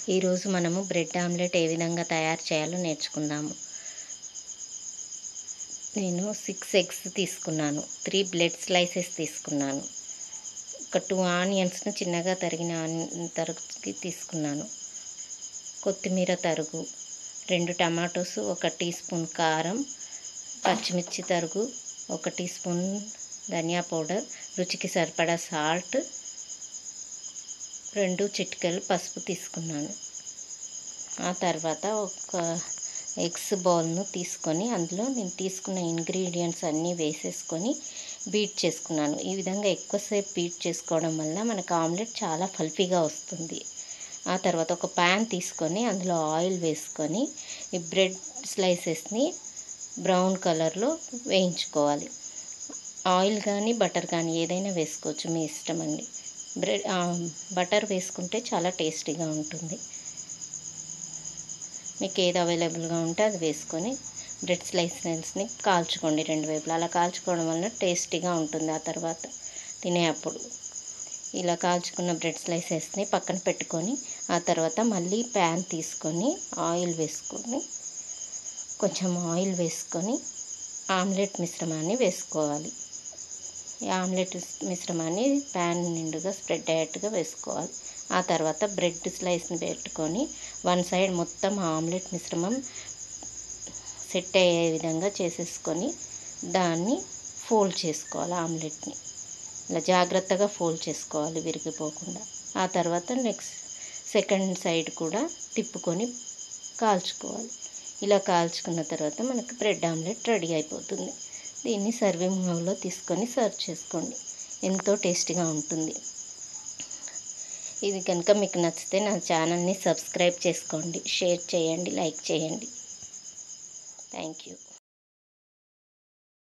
ఈరోజు మనము bread omelette ఏ విధంగా తయారు చేయాలో నేర్చుకుందాము నేను సిక్స్ ఎగ్స్ తీసుకున్నాను త్రీ బ్లెడ్ స్లైసెస్ తీసుకున్నాను ఒక టూ ఆనియన్స్ను చిన్నగా తరిగిన ఆనియన్ తరుగు తీసుకున్నాను కొత్తిమీర తరుగు రెండు టమాటోస్ ఒక టీ స్పూన్ కారం పచ్చిమిర్చి తరుగు ఒక టీ స్పూన్ ధనియా పౌడర్ రుచికి సరిపడా సాల్ట్ రెండు చిటికెలు పసుపు తీసుకున్నాను ఆ తర్వాత ఒక ఎగ్స్ బౌల్ను తీసుకొని అందులో నేను తీసుకున్న ఇంగ్రీడియంట్స్ అన్నీ వేసేసుకొని బీట్ చేసుకున్నాను ఈ విధంగా ఎక్కువసేపు బీట్ చేసుకోవడం వల్ల మనకు ఆమ్లెట్ చాలా ఫల్ఫీగా వస్తుంది ఆ తర్వాత ఒక ప్యాన్ తీసుకొని అందులో ఆయిల్ వేసుకొని ఈ బ్రెడ్ స్లైసెస్ని బ్రౌన్ కలర్లో వేయించుకోవాలి ఆయిల్ కానీ బటర్ కానీ ఏదైనా వేసుకోవచ్చు మీ ఇష్టం అండి బ్రెడ్ బటర్ వేసుకుంటే చాలా టేస్టీగా ఉంటుంది మీకు ఏది అవైలబుల్గా ఉంటే అది వేసుకొని బ్రెడ్ స్లైసెస్ని కాల్చుకోండి రెండు వైపులా అలా కాల్చుకోవడం వల్ల టేస్టీగా ఉంటుంది ఆ తర్వాత తినేటప్పుడు ఇలా కాల్చుకున్న బ్రెడ్ స్లైసెస్ని పక్కన పెట్టుకొని ఆ తర్వాత మళ్ళీ ప్యాన్ తీసుకొని ఆయిల్ వేసుకొని కొంచెం ఆయిల్ వేసుకొని ఆమ్లెట్ మిశ్రమాన్ని వేసుకోవాలి ఈ ఆమ్లెట్ మిశ్రమాన్ని ప్యాన్ నిండుగా స్ప్రెడ్ అయ్యేట్టుగా వేసుకోవాలి ఆ తర్వాత బ్రెడ్ స్లైస్ని పెట్టుకొని వన్ సైడ్ మొత్తం ఆమ్లెట్ మిశ్రమం సెట్ అయ్యే విధంగా చేసేసుకొని దాన్ని ఫోల్డ్ చేసుకోవాలి ఆమ్లెట్ని ఇలా జాగ్రత్తగా ఫోల్డ్ చేసుకోవాలి విరిగిపోకుండా ఆ తర్వాత నెక్స్ట్ సెకండ్ సైడ్ కూడా తిప్పుకొని కాల్చుకోవాలి ఇలా కాల్చుకున్న తర్వాత మనకు బ్రెడ్ ఆమ్లెట్ రెడీ అయిపోతుంది దీన్ని సర్వింగ్ బౌల్లో తీసుకొని సర్వ్ చేసుకోండి ఎంతో టేస్టీగా ఉంటుంది ఇది కనుక మీకు నచ్చితే నా ఛానల్ని సబ్స్క్రైబ్ చేసుకోండి షేర్ చేయండి లైక్ చేయండి థ్యాంక్ యూ